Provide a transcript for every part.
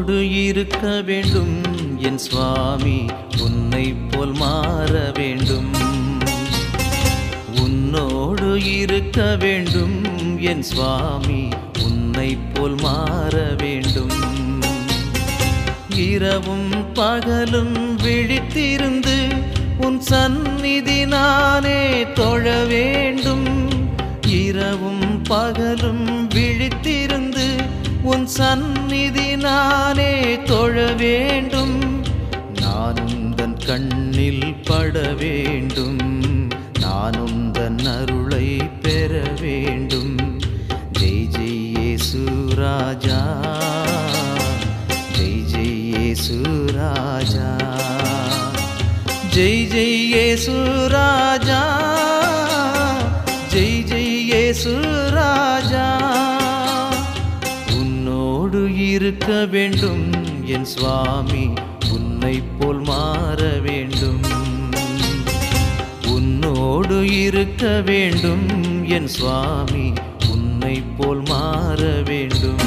உன்னோடு இருக்க வேண்டும் என் சுவாமி உன்னை போல் மாற வேண்டும் உன்னோடு இருக்க வேண்டும் என் சுவாமி உன்னை போல் மாற வேண்டும் இரவும் பகலும் விழித்திருந்து உன் சந்நிதி நானே தொழ வேண்டும் இரவும் பகலும் விழித்திருந்து உன் சந்நிதி நானே தொழ வேண்டும் நானும் தன் கண்ணில் பட வேண்டும் நானும் தன் அருளை பெற வேண்டும் ஜெய் ஜெய் இயேசு ராஜா ஜெய் ஜெய் இயேசு ராஜா ஜெய் ஜெய் இயேசு ராஜா ஜெய் ஜெய் இயேசு ராஜா உன்னோடு இருக்க வேண்டும் என் சுவாமி உன்னை போல் மாற வேண்டும் உன்னோடு இருக்க வேண்டும் என் சுவாமி உன்னை போல் மாற வேண்டும்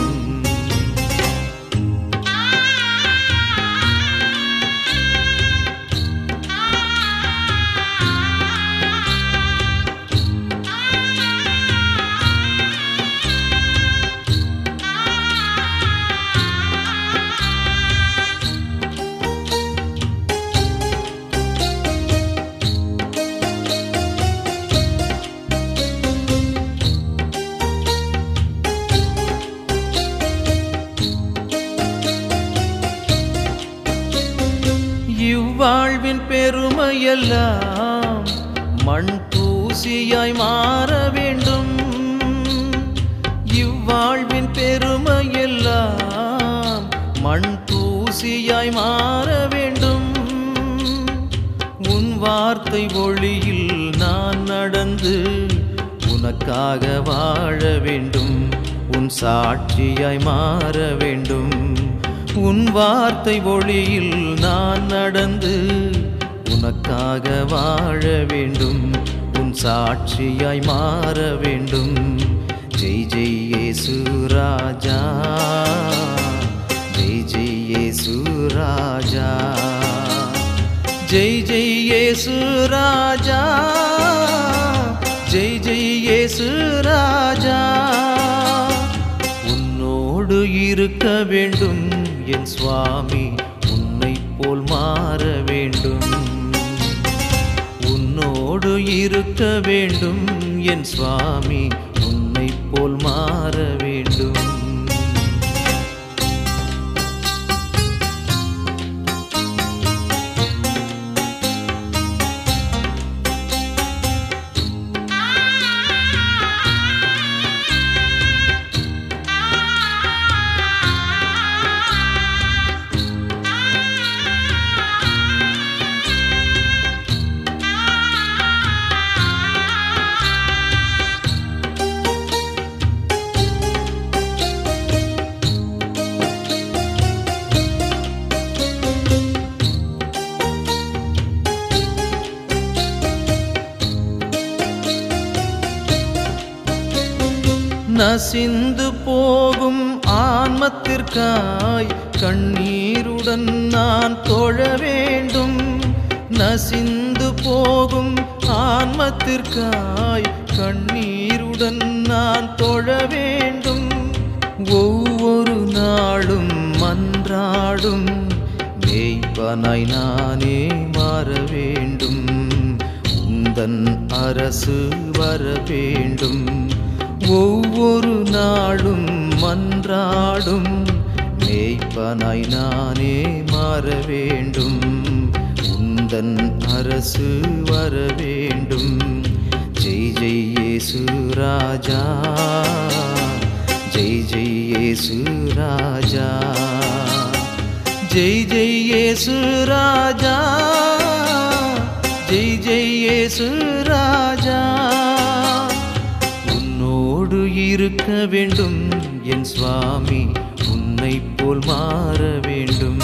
இவ்வாழ்வின் பெருமையெல்லாம் மண் தூசியாய் மாற வேண்டும் இவ்வாழ்வின் பெருமையெல்லாம் மண் தூசியாய் மாற வேண்டும் உன் வார்த்தை ஒளியில் நான் நடந்து உனக்காக வாழ வேண்டும் உன் சாட்சியாய் மாற வேண்டும் உன் வார்த்தை ஒளியில் நான் நடந்து உனக்காக வாழ வேண்டும் உன் சாட்சியாய் மாற வேண்டும் ஜெய் ஜெய் இயேசு ராஜா ஜெய் ஜெய் இயேசு ராஜா ஜெய் ஜெய் இயேசு ராஜா ஜெய் ஜெய் இயேசு ராஜா உன்னோடு இருக்க வேண்டும் என் சுவாமி உன்னை போல் மாற வேண்டும் உன்னோடு இருக்க வேண்டும் என் சுவாமி உன்னை போல் மாற வேண்டும் நசிந்து போகும் ஆன்மத்திற்காய் கண்ணீருடன் நான் தொழ வேண்டும் நசிந்து போகும் ஆன்மத்திற்காய் கண்ணீருடன் நான் தொழ வேண்டும் ஒவ்வொரு நாளும் மன்றாடும் மேய்ப்பனாய் நானே மாற வேண்டும் உந்தன் அரசு வர வேண்டும் ஒவ்வொரு நாளும் மன்றாடும் மேய்ப்பனாய் நானே மாற வேண்டும் உந்தன் அரசு வர வேண்டும் ஜெய் ஜெய் இயேசு ராஜா ஜெய் ஜெய் இயேசு ராஜா ஜெய் ஜெய் இயேசு ராஜா ஜெய் ஜெய் இயேசு ராஜா உன்னோடு இருக்க வேண்டும் என் சுவாமி உன்னை போல் மாற வேண்டும்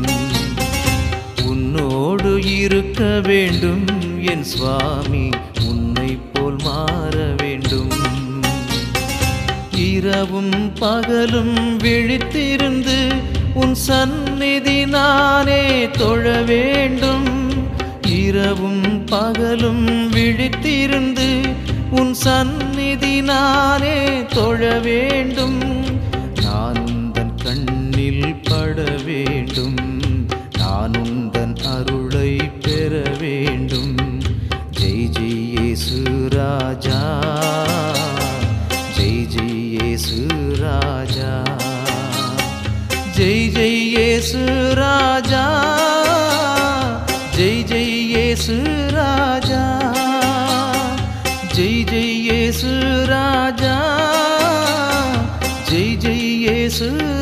உன்னோடு இருக்க வேண்டும் என் சுவாமி உன்னை போல் மாற வேண்டும் இரவும் பகலும் விழித்திருந்து உன் சந்நிதி நானே தொழ வேண்டும் இரவும் பகலும் விழித்திருந்து உன் சந்நிதி நானே தொழ வேண்டும் நான் உந்தன் கண்ணில் பட வேண்டும் நான் உந்தன் அருளை பெற வேண்டும் ஜெய் ஜெய் இயேசு ராஜா ஜெய் ஜெய் இயேசு ராஜா ஜெய் ஜெய் இயேசு ராஜா ஜெய் ஜெய் இயேசு ராஜா ஜெய் ஜெய் இயேசு ராஜா ஜெய் ஜெய் இயேசு